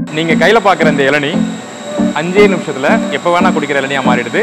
நீங்க கையில பாக்குற இந்த இளநீ அஞ்சே நிமிஷத்துல எப்ப வேணா குடிக்கிற இளநியா மாறிடுது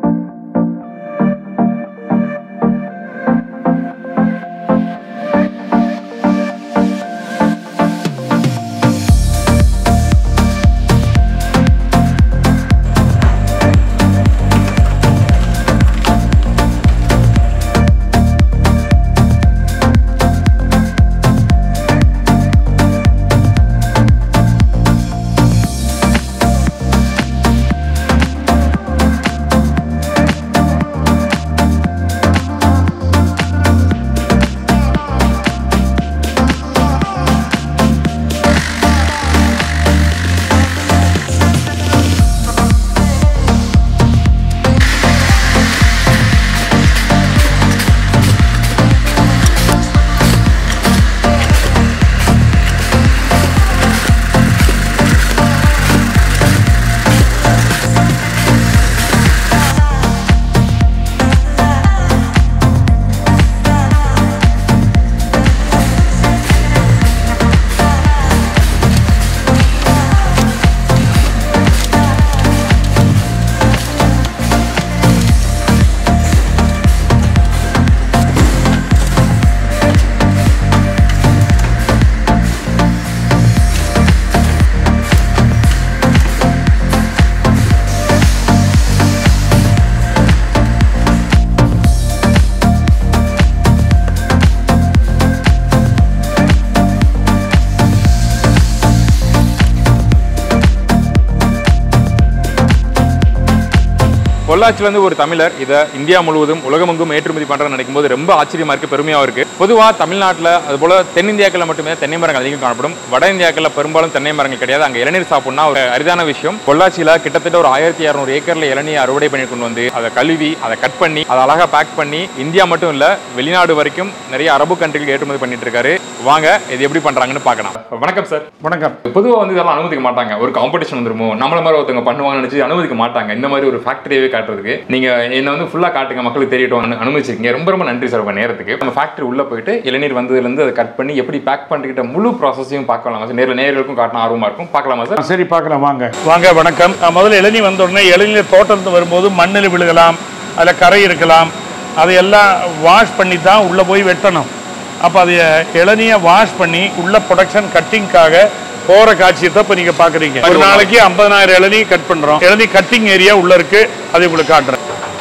பொள்ளாச்சி வந்து ஒரு தமிழர் இதை இந்தியா முழுவதும் உலகமெங்கும் ஏற்றுமதி பண்றேன்னு நினைக்கும் போது ரொம்ப ஆச்சரியமா இருக்கு பெருமையா இருக்கு பொதுவா தமிழ்நாட்டில் அது போல தென்னிந்தியாக்களில் மட்டுமே தென்னை மரங்கள் அதிகம் காணப்படும் வட இந்தியாக்களில் பெரும்பாலும் தென்னை மரங்கள் கிடையாது அங்க இளநீர் சாப்பிடணும்னா ஒரு அரிதான விஷயம் பொள்ளாச்சியில கிட்டத்தட்ட ஒரு ஆயிரத்தி இரநூறு ஏக்கர்ல இளநீர் அறுவடை பண்ணி கொண்டு வந்து அதை கழுவி அதை கட் பண்ணி அதை அழகா பேக் பண்ணி இந்தியா மட்டும் இல்ல வெளிநாடு வரைக்கும் நிறைய அரபு கண்ட்ரிகள் ஏற்றுமதி பண்ணிட்டு இருக்காரு வாங்க இது எப்படி பண்றாங்கன்னு பார்க்கலாம் வணக்கம் சார் வணக்கம் பொதுவாக வந்து இதெல்லாம் அனுமதிக்க மாட்டாங்க ஒரு காம்படிஷன் வந்துருமோ நம்மள மாதிரி ஒருத்தவங்க பண்ணுவாங்கன்னு நினைச்சு அனுமதிக்க மாட்டாங்க இந்த மாதிரி ஒரு ஃபேக்டரியாவே காட்டுறதுக்கு நீங்க என்ன வந்து ஃபுல்லா காட்டுங்க மக்களுக்கு தெரியட்டும் அனு- அனுமதிச்சிருக்கீங்க ரொம்ப ரொம்ப நன்றி சார் உங்க நேரத்துக்கு நம்ம ஃபேக்டரி உள்ள போயிட்டு இளநீர் வந்ததுல இருந்து அதை கட் பண்ணி எப்படி பேக் பண்ணிக்கிட்ட முழு ப்ராசஸையும் பார்க்கலாமா சார் நேரில் நேர்களுக்கும் காட்டணும் ஆர்வமா இருக்கும் பார்க்கலாமா சார் சரி பார்க்கலாம் வாங்க வாங்க வணக்கம் நான் முதல்ல இளநீ வந்த உடனே இளநீர் தோட்டத்து வரும்போது மண்ணில் விழுகலாம் அதில் கரை இருக்கலாம் அதையெல்லாம் வாஷ் பண்ணி தான் உள்ளே போய் வெட்டணும் அப்போ அதை இளநியை வாஷ் பண்ணி உள்ள ப்ரொடக்ஷன் கட்டிங்காக போகிற காட்சியை தான் இப்போ நீங்கள் பார்க்குறீங்க ஒரு நாளைக்கு ஐம்பதனாயிரம் இளநீ கட் பண்ணுறோம் இளநீ கட்டிங் ஏரியா உள்ளே இருக்குது அதை உங்களுக்கு காட்டுறேன்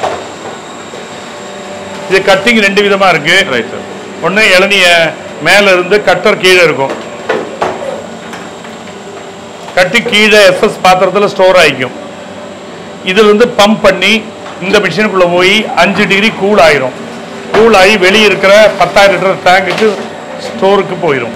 இது கட்டிங் ரெண்டு விதமாக இருக்குது ரைட் சார் ஒன்று இளநிய மேலே இருந்து கட்டர் கீழே இருக்கும் கட்டி கீழே எஸ்எஸ் பாத்திரத்தில் ஸ்டோர் ஆகிக்கும் இதுல இருந்து பம்ப் பண்ணி இந்த மிஷினுக்குள்ளே போய் அஞ்சு டிகிரி கூல் ஆயிரும் கூல் ஆகி வெளியே இருக்கிற பத்தாயிரம் லிட்டர் டேங்குக்கு ஸ்டோருக்கு போயிடும்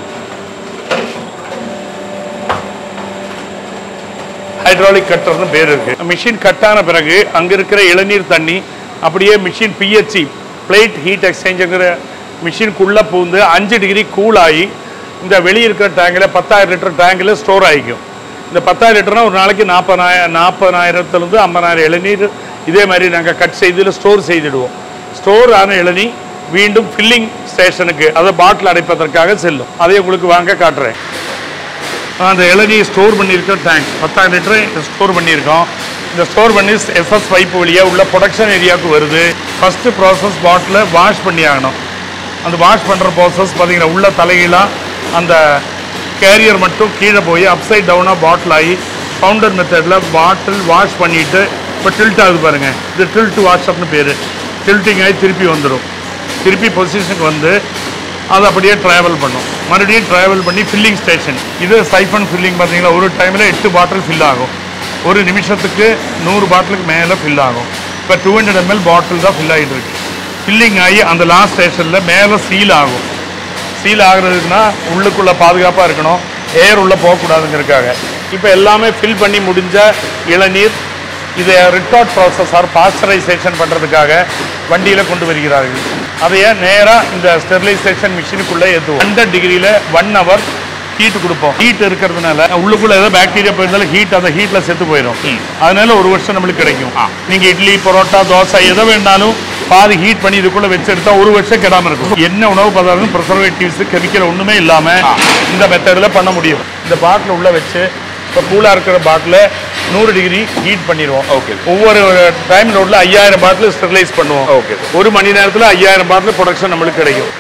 ஹைட்ராலிக் கட்டர்னு பேர் இருக்கு மிஷின் கட்டான பிறகு அங்க இருக்கிற இளநீர் தண்ணி அப்படியே மிஷின் பிஹெச்சி பிளேட் ஹீட் எக்ஸ்சேஞ்சுங்கிற மிஷினுக்குள்ள பூந்து அஞ்சு டிகிரி கூல் ஆகி இந்த வெளியே இருக்கிற டேங்கில் பத்தாயிரம் லிட்டர் டேங்கில் ஸ்டோர் ஆகிக்கும் இந்த பத்தாயிரம் லிட்டர்னா ஒரு நாளைக்கு நாற்பதாயிரம் நாற்பதாயிரத்துலேருந்து ஐம்பதாயிரம் இளநீர் இதே மாதிரி நாங்கள் கட் செய்து ஸ்டோர் செய்திடுவோம் ஸ்டோர் ஆன இளநீ மீண்டும் ஃபில்லிங் ஸ்டேஷனுக்கு அதை பாட்டில் அடைப்பதற்காக செல்லும் அதை உங்களுக்கு வாங்க காட்டுறேன் அந்த இளநியை ஸ்டோர் பண்ணியிருக்க டேங்க் பத்தாயிரம் லிட்டர் ஸ்டோர் பண்ணியிருக்கோம் இந்த ஸ்டோர் பண்ணி எஸ்எஸ் பைப் வழியாக உள்ள ப்ரொடக்ஷன் ஏரியாவுக்கு வருது ஃபஸ்ட்டு ப்ராசஸ் பாட்டில் வாஷ் பண்ணி ஆகணும் அந்த வாஷ் பண்ணுற ப்ராசஸ் பார்த்தீங்கன்னா உள்ள தலைகீழாக அந்த கேரியர் மட்டும் கீழே போய் அப்சைட் டவுனாக பாட்டில் ஆகி ஃபவுண்டர் மெத்தடில் பாட்டில் வாஷ் பண்ணிவிட்டு இப்போ டில்ட் ஆகுது பாருங்கள் இது டில்ட் வாஷ்அப்னு பேர் டில்ட்டிங் ஆகி திருப்பி வந்துடும் திருப்பி பொசிஷனுக்கு வந்து அது அப்படியே ட்ராவல் பண்ணும் மறுபடியும் ட்ராவல் பண்ணி ஃபில்லிங் ஸ்டேஷன் இது சைஃபன் ஃபில்லிங் பார்த்தீங்கன்னா ஒரு டைமில் எட்டு பாட்டில் ஃபில் ஆகும் ஒரு நிமிஷத்துக்கு நூறு பாட்டிலுக்கு மேலே ஃபில் ஆகும் இப்போ டூ ஹண்ட்ரட் எம்எல் பாட்டில் தான் ஃபில் ஆகிட்டு இருக்கு ஃபில்லிங் ஆகி அந்த லாஸ்ட் ஸ்டேஷனில் மேலே சீல் ஆகும் சீல் ஆகுறதுக்குன்னா உள்ளுக்குள்ளே பாதுகாப்பாக இருக்கணும் ஏர் உள்ளே போகக்கூடாதுங்கிறதுக்காக இப்போ எல்லாமே ஃபில் பண்ணி முடிஞ்ச இளநீர் இதை ரிட்டார்ட் ப்ராசஸ் ஆர் பாஸ்டரைசேஷன் பண்ணுறதுக்காக வண்டியில் கொண்டு வருகிறார்கள் அதையே நேராக இந்த ஸ்டெரிலைசேஷன் மிஷினுக்குள்ளே ஏற்றுவோம் ஹண்ட்ரட் டிகிரியில் ஒன் ஹவர் ஹீட் கொடுப்போம் ஹீட் இருக்கிறதுனால உள்ளுக்குள்ள ஏதோ பாக்டீரியா போயிருந்தாலும் ஹீட் அந்த ஹீட்டில் செத்து போயிடும் அதனால ஒரு வருஷம் நம்மளுக்கு கிடைக்கும் நீங்க இட்லி பரோட்டா தோசை எதை வேணாலும் பாதி ஹீட் பண்ணி இதுக்குள்ள வச்சு எடுத்தா ஒரு வருஷம் கெடாம இருக்கும் என்ன உணவு பதார்த்தம் ப்ரிசர்வேட்டிவ்ஸ் கெமிக்கல் ஒண்ணுமே இல்லாம இந்த மெத்தடில் பண்ண முடியும் இந்த பாட்டில் உள்ள வச்சு இப்போ கூலாக இருக்கிற பாட்டில் நூறு டிகிரி ஹீட் பண்ணிடுவோம் Okay. ஒவ்வொரு டைம் ரோட்ல ஐயாயிரம் பாட்டில் ஸ்டெரிலைஸ் பண்ணுவோம் Okay. ஒரு மணி நேரத்தில் ஐயாயிரம் பாட்டில் ப்ரொடக்ஷன் நம்மளுக்கு கிடைக்கும்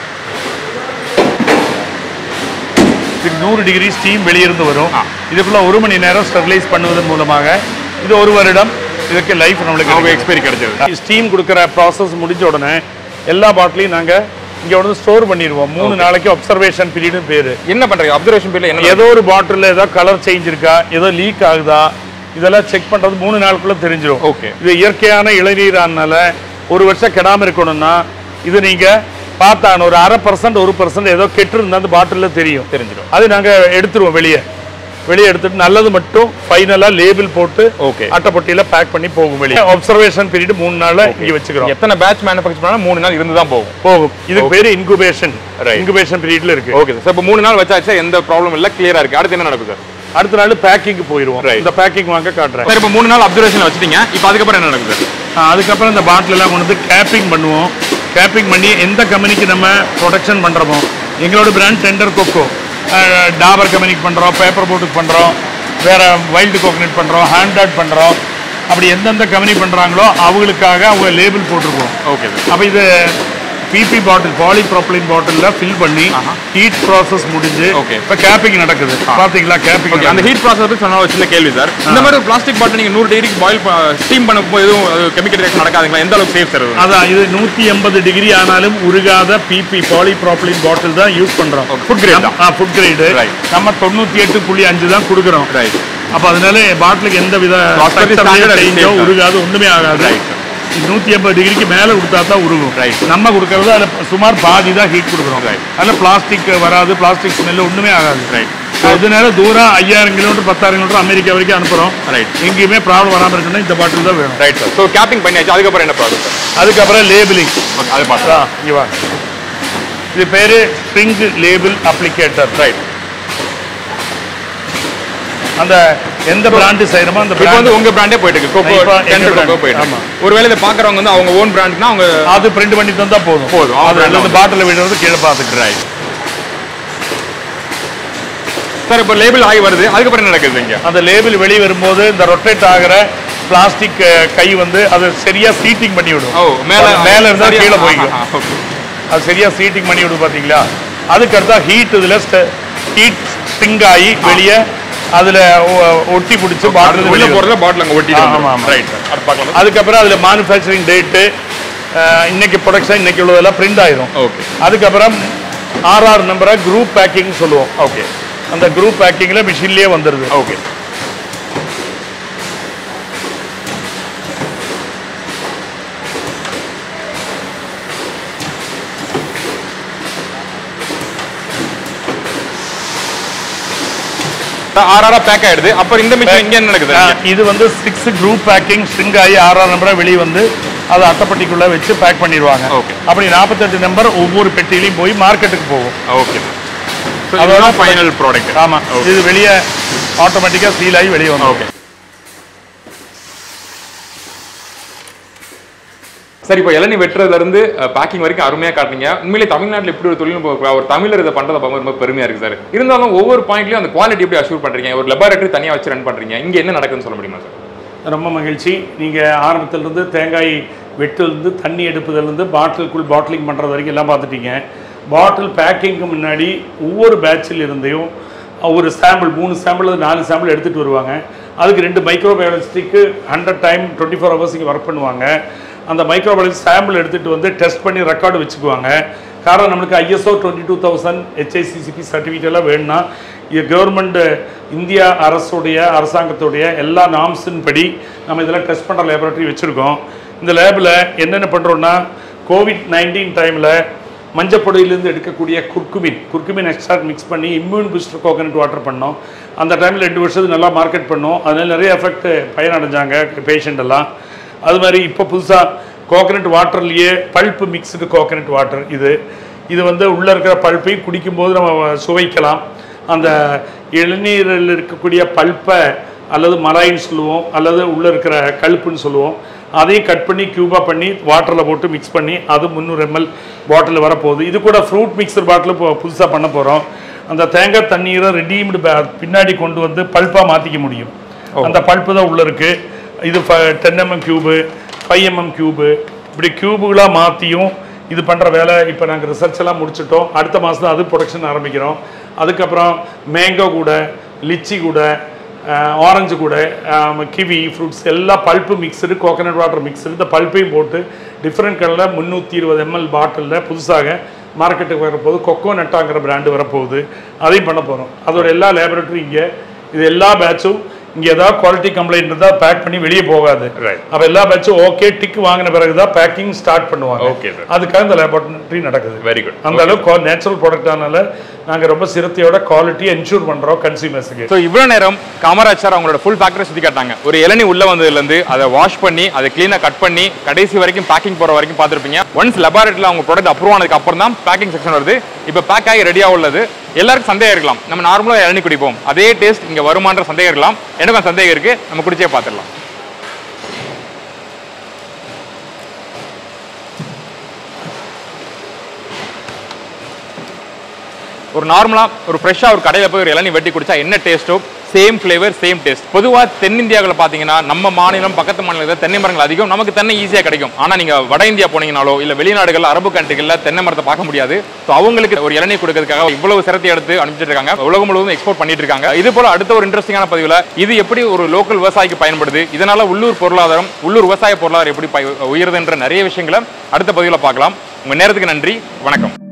இது நூறு டிகிரி ஸ்டீம் வெளியிருந்து வரும் ஆ. இதுக்குள்ள ஒரு மணி நேரம் ஸ்டெரிலைஸ் பண்ணுவதன் மூலமாக இது ஒரு வருடம் இதுக்கு லைஃப் நம்மளுக்கு அவங்க கிடைக்கும். எக்ஸ்பைரி கிடைச்சது ஸ்டீம் கொடுக்குற ப்ராசஸ் முடிஞ்ச உடனே எல்லா பாட்டிலையும் நாங்கள் இங்கே வந்து ஸ்டோர் பண்ணிடுவோம் மூணு நாளைக்கு அப்சர்வேஷன் பீரியட்னு பேர் என்ன பண்றீங்க அப்சர்வேஷன் பீரியட் என்ன ஏதோ ஒரு பாட்டிலில் ஏதோ கலர் சேஞ்ச் இருக்கா ஏதோ லீக் ஆகுதா இதெல்லாம் செக் பண்ணுறது மூணு நாளுக்குள்ள தெரிஞ்சிடும் Okay. இது இயற்கையான இளநீரானால ஒரு வருஷம் கெடாம இருக்கணும்னா இது நீங்கள் பார்த்தான ஒரு அரை பர்சன்ட் ஒரு பர்சன்ட் ஏதோ கெட்டு இருந்தால் அந்த பாட்டிலில் தெரியும் தெரிஞ்சிடும் அது நாங்கள் எடுத்துருவோம் வெளியே வெளியே எடுத்துட்டு நல்லது மட்டும் ஃபைனலாக லேபிள் போட்டு Okay. அட்டைப்பட்டியில் பேக் பண்ணி போகும் வெளியே அப்சர்வேஷன் பீரியட் மூணு நாள் இங்கே வச்சுக்கிறோம் எத்தனை பேட்ச் மேனுஃபேக்சர் பண்ணாலும் மூணு நாள் இருந்து தான் போகும் போகும் இதுக்கு பேர் இன்குபேஷன் Right. இன்குபேஷன் பீரியட்ல இருக்கு ஓகே சார் இப்போ மூணு நாள் வச்சாச்சா எந்த ப்ராப்ளம் இல்லை கிளியரா இருக்கு அடுத்து என்ன நடக்கும் சார் அடுத்த நாள் பேக்கிங் போயிடுவோம் Right. இந்த பேக்கிங் வாங்க காட்டுறேன் சார் இப்போ மூணு நாள் அப்சர்வேஷன் வச்சுட்டீங்க இப்போ அதுக்கப்புறம் என்ன நடக்கும் சார் ஆ, அதுக்கப்புறம் இந்த பாட்டில் எல்லாம் கொண்டு வந்து கேப்பிங் பண்ணுவோம் கேப்பிங் பண்ணி எந்த கம்பெனிக்கு நம்ம ப்ரொடக்ஷன் பண்ணுறோமோ எங்களோட பிராண்ட் டெண்டர் கொக்கோ டாபர் கம்பெனிக்கு பண்ணுறோம் பேப்பர் போட்டுக்கு பண்ணுறோம் வேற வைல்டு கோகனட் பண்ணுறோம் ஹேண்ட் பண்ணுறோம் அப்படி எந்தெந்த கம்பெனி பண்ணுறாங்களோ அவங்களுக்காக அவங்க லேபிள் போட்டிருக்கோம் ஓகே சார் அப்போ இது பிபி பாட்டில் பாலி ப்ரோப்ளின் பாட்டிலில் ஃபில் பண்ணி ஹீட் ப்ராசஸ் முடிஞ்சு Okay. இப்போ கேப்பிங் நடக்குது பார்த்தீங்களா கேப்பிங் ஓகே அந்த ஹீட் ப்ராசஸ் பற்றி சொன்ன ஒரு சின்ன கேள்வி சார் இந்த மாதிரி ஒரு பிளாஸ்டிக் பாட்டில் நீங்கள் நூறு டிகிரிக்கு பாயில் ஸ்டீம் பண்ணும்போது எதுவும் கெமிக்கல் ரியாக்ஷன் நடக்காதுங்களா எந்த அளவுக்கு சேஃப் சார் இது? அதான் இது நூற்றி எண்பது டிகிரி ஆனாலும் உருகாத பிபி பாலிப்ரோப்ளின் பாட்டில் தான் யூஸ் பண்றோம் Okay, food grade தான். ஆ ஃபுட் கிரேடு Right. நம்ம தொண்ணூற்றி எட்டு புள்ளி அஞ்சு தான் கொடுக்குறோம் ரைட் அப்போ அதனால பாட்டிலுக்கு எந்த வித So, as per the standard, அது சேஞ்சோ safe தான். உருகாது ஒண்ணுமே ஆகாது Right, sir. நூற்றி எண்பது டிகிரிக்கு மேலே கொடுத்தா தான் உருகும் Right. நம்ம கொடுக்கறது அதில் சுமார் பாதி தான் ஹீட் கொடுக்குறோம் Right. அதில் பிளாஸ்டிக் வராது பிளாஸ்டிக் ஸ்மெல் ஒண்ணுமே ஆகாது ரைட் இதனால தூரம் ஐயாயிரம் கிலோமீட்டர் பத்தாயிரம் கிலோமீட்டர் அமெரிக்கா வரைக்கும் அனுப்புறோம் ரைட் எங்கேயுமே ப்ராப்ளம் வராமல் இருக்குன்னா இந்த பாட்டில் தான் வேணும் ரைட் சார் ஸோ கேப்பிங் பண்ணியாச்சு அதுக்கப்புறம் என்ன ப்ராப்ளம் சார் அதுக்கப்புறம் லேபிளிங் ஓகே அது பார்க்கலாம் இங்க வா இது பேரு ஸ்ப்ரிங் லேபிள் அப்ளிகேட்டர் ரைட் அந்த எந்த பிராண்டு செய்யறோமோ அந்த இப்போ வந்து brand உங்க பிராண்டே போயிட்டு இருக்கு கோகோ இப்போ எங்க டெண்டர் கோகோ brand. போயிட்டு ஆமா. இருக்கு ஒருவேளை இதை பார்க்குறவங்க வந்து அவங்க ஓன் பிராண்ட்னா அவங்க அது பிரிண்ட் பண்ணி தந்தா போதும் போதும். அவங்க அது brand அந்த பாட்டில் விடுறது கீழே பார்த்துக்கிறேன் ரைட் சார் இப்போ லேபிள் ஆகி வருது அதுக்கப்புறம் என்ன நடக்குது இங்க அந்த லேபிள் வெளியே வரும்போது இந்த ரொட்டேட் ஆகிற பிளாஸ்டிக் கை வந்து அது சரியா சீட்டிங் பண்ணி விடும் ஓ மேல மேல இருந்தா சரியா- கீழே ஆ, போய்க்கும் ஆ, okay. அது சரியா சீட்டிங் பண்ணி விடும் பாத்தீங்களா அதுக்கு அடுத்தா ஹீட் இதுல ஹீட் ஸ்ட்ரிங் ஆகி வெளியே அதுல ஒ- ஒட்டி பிடிச்சி அது பாட்டில் உள்ள போறத பாட்டில் அங்க ஒட்டிட்டு ஆமா, வந்துரும். ஆமா. ரைட் சார் அது பார்க்கலாம் அதுக்கப்புறம் அதில் மேனுஃபேக்சரிங் டேட்டு இன்னைக்கு ப்ரொடக்ஷன் இன்னைக்கு உள்ளதெல்லாம் பிரிண்ட் ஆயிரும் ஓகே அதுக்கப்புறம் ஆர்ஆர் நம்பரை குரூப் பேக்கிங் சொல்லுவோம் ஓகே அந்த குரூப் பேக்கிங்கில் மிஷின்லேயே வந்துடுது ஓகே ஆறாரா பேக் ஆயிடுது அப்புறம் இந்த மிஷின் இங்க என்ன நடக்குது ஆ, இது வந்து சிக்ஸ் குரூப் பேக்கிங் ஸ்ட்ரிங் ஆகி ஆர்ஆர் நம்பரை வெளியே வந்து அதை அட்டைப்பட்டிக்குள்ளே வச்சு பேக் பண்ணிடுவாங்க Okay. அப்படி நாற்பத்தெட்டு நம்பர் ஒவ்வொரு பெட்டியிலையும் போய் மார்க்கெட்டுக்கு போகும் ஓகே அதோட அதோட ஃபைனல் ப்ராடக்ட் ஆமாம் இது வெளியே ஆட்டோமேட்டிக்காக சீல் ஆகி வெளியே வந்து ஓகே சரி இப்போ இளநீ வெட்டுறதுல இருந்து பேக்கிங் வரைக்கும் அருமையா காட்டுனீங்க உண்மையிலே தமிழ்நாட்டில் இப்படி ஒரு தொழில்நுட்பம் இருக்கா? ஒரு தமிழர் இதை பண்றத பார்க்கும்போது ரொம்ப பெருமையா இருக்கு சார் இருந்தாலும் ஒவ்வொரு பாயிண்ட்லயும் அந்த குவாலிட்டி எப்படி அஷ்யூர் பண்றீங்க ஒரு லெபார்டரி தனியா வச்சு ரன் பண்றீங்க இங்க என்ன நடக்குதுன்னு சொல்ல முடியுமா சார் ரொம்ப மகிழ்ச்சி நீங்கள் ஆரம்பத்திலிருந்து தேங்காய் வெட்டுலேருந்து தண்ணி எடுப்பதுலேருந்து பாட்டிலுக்குள் பாட்டிலிங் பண்ணுறது வரைக்கும் எல்லாம் பார்த்துட்டீங்க பாட்டில் பேக்கிங்க்கு முன்னாடி ஒவ்வொரு பேட்சில் இருந்தையும் ஒரு சாம்பிள் மூணு சாம்பிள் நாலு சாம்பிள் எடுத்துகிட்டு வருவாங்க அதுக்கு ரெண்டு மைக்ரோபயாலஜிஸ்டிக்கு hundred time twenty four hours இங்கே ஒர்க் பண்ணுவாங்க அந்த மைக்ரோபயாலஜி சாம்பிள் எடுத்துகிட்டு வந்து டெஸ்ட் பண்ணி ரெக்கார்டு வச்சுக்குவாங்க காரணம் நம்மளுக்கு ISO twenty two thousand HACCP certificate எல்லாம் வேணும்னா இது கவர்மெண்ட் இந்தியா அரசுடைய அரசாங்கத்துடைய எல்லா நாம்ஸின் படி நம்ம இதெல்லாம் டெஸ்ட் பண்ணுற லேபரேட்டரி வச்சுருக்கோம் இந்த லேபில் என்னென்ன பண்ணுறோன்னா கோவிட் நைன்டீன் டைமில் மஞ்சப்பொடியிலேருந்து எடுக்கக்கூடிய குர்குமின் குர்குமின் எக்ஸ்ட்ராக்ட் மிக்ஸ் பண்ணி இம்யூன் பூஸ்டர் கோகனட் வாட்டர் பண்ணோம் அந்த டைமில் ரெண்டு வருஷத்துக்கு நல்லா மார்க்கெட் பண்ணோம் அதனால நிறைய எஃபெக்ட் பயனடைஞ்சாங்க பேஷண்ட் எல்லாம் அது மாதிரி இப்போ புதுசாக கோகனட் வாட்டர்லேயே பல்ப்பு மிக்ஸ்டு கோகனட் வாட்டர் இது இது வந்து உள்ளே இருக்கிற பல்ப்பையும் குடிக்கும்போது நம்ம சுவைக்கலாம் அந்த இளநீரில் இருக்கக்கூடிய பல்ப்பை அல்லது மலாயின்னு சொல்லுவோம் அல்லது உள்ளே இருக்கிற கழுப்புன்னு சொல்லுவோம் அதையும் கட் பண்ணி க்யூபாக பண்ணி வாட்டரில் போட்டு மிக்ஸ் பண்ணி அது முந்நூறு எம்எல் பாட்டில் வரப்போகுது இது கூட ஃப்ரூட் மிக்சர் பாட்டில் இப்போ புதுசாக பண்ண போகிறோம் அந்த தேங்காய் தண்ணீரை ரெடீம்டு பின்னாடி கொண்டு வந்து பல்பாக மாற்றிக்க முடியும் அந்த பல்ப்பு தான் உள்ள இருக்கு இது ten mm cube five mm cube இப்படி கியூபுகளாக மாற்றியும் இது பண்ணுற வேலை இப்போ நாங்கள் ரிசர்ச் எல்லாம் முடிச்சிட்டோம் அடுத்த மாதம் தான் அது ப்ரொடக்ஷன் ஆரம்பிக்கிறோம் அதுக்கப்புறம் மேங்கோ கூட லிச்சி கூட ஆரஞ்சு கூட கிவி ஃப்ரூட்ஸ் எல்லாம் pulp mixed coconut water mixed இந்த பல்ப்பையும் போட்டு டிஃப்ரெண்ட் கலரில் முந்நூற்றி இருபது எம்எல் பாட்டிலில் புதுசாக மார்க்கெட்டுக்கு வரப்போகுது கொக்கோ நட்டாங்கிற பிராண்டு வரப்போகுது அதையும் பண்ண போகிறோம் அதோட எல்லா லேபரேட்டரி இங்கே இது எல்லா பேட்சும் இங்கே ஏதாவது குவாலிட்டி கம்ப்ளைண்ட் இருந்தால் பேக் பண்ணி வெளியே போகாது Right. அப்போ எல்லா பேட்சும் ஓகே டிக் வாங்கின பிறகு தான் பேக்கிங் ஸ்டார்ட் பண்ணுவாங்க Okay, sir. அதுக்காக இந்த லேபரேட்டரி நடக்குது வெரி குட் அந்த அளவுக்கு நேச்சுரல் ப்ராடக்ட் ஆனால நாங்கள் ரொம்ப சிரத்தையோட குவாலிட்டியை என்ஷூர் பண்ணுறோம் கன்சியூமர்ஸுக்கு ஸோ இவ்வளோ நேரம் காமராஜ் சார் அவங்களோட ஃபுல் ஃபேக்டரி சுற்றி காட்டாங்க ஒரு இளநீ உள்ள வந்ததுலேருந்து அதை வாஷ் பண்ணி அதை க்ளீனாக கட் பண்ணி கடைசி வரைக்கும் பேக்கிங் போகிற வரைக்கும் பார்த்துருப்பீங்க ஒன்ஸ் லெபார்ட்டரியில் அவங்க ப்ராடக்ட் அப்ரூவ் ஆனதுக்கு அப்புறம் தான் பேக்கிங் செக்ஷன் வருது இப்போ பேக் ஆகி ரெடியாக உள்ளது எல்லாருக்கும் சந்தேகம் இருக்கலாம் நம்ம நார்மலாக இளநீ குடிப்போம் அதே டேஸ்ட் இங்கே வருமான்ற சந்தேகம் இருக்கலாம் எனக்கும் சந்தேகம் இருக்குது நம்ம குடிச்சே பார்த்துடலாம் ஒரு நார்மலாக ஒரு ஃப்ரெஷ்ஷாக ஒரு கடையில் போய் ஒரு இளநீ வெட்டி குடிச்சா என்ன டேஸ்ட்டோ சேம் ஃப்ளேவர் சேம் டேஸ்ட் பொதுவாக தென்னிந்தியாவில் பார்த்தீங்கன்னா நம்ம மாநிலம் பக்கத்து மாநிலத்தில் தென்னை மரங்கள் அதிகம் நமக்கு தென்னை ஈஸியாக கிடைக்கும் ஆனால் நீங்கள் வட இந்தியா போனீங்கனாலோ இல்லை வெளிநாடுகள் அரபு கண்ட்ரிகளில் தென்னை மரத்தை பார்க்க முடியாது ஸோ அவங்களுக்கு ஒரு இளநீ கொடுக்கறதுக்காக இவ்வளவு சிரத்தை எடுத்து அனுப்பிச்சிட்டு இருக்காங்க உலகம் முழுவதும் எக்ஸ்போர்ட் பண்ணிட்டு இருக்காங்க இது போல அடுத்த ஒரு இன்ட்ரெஸ்டிங்கான பதிவில் இது எப்படி ஒரு லோக்கல் விவசாயிக்கு பயன்படுது இதனால உள்ளூர் பொருளாதாரம் உள்ளூர் விவசாய பொருளாதாரம் எப்படி பய- உயருதுன்ற நிறைய விஷயங்களை அடுத்த பதிவில் பார்க்கலாம் உங்கள் நேரத்துக்கு நன்றி வணக்கம்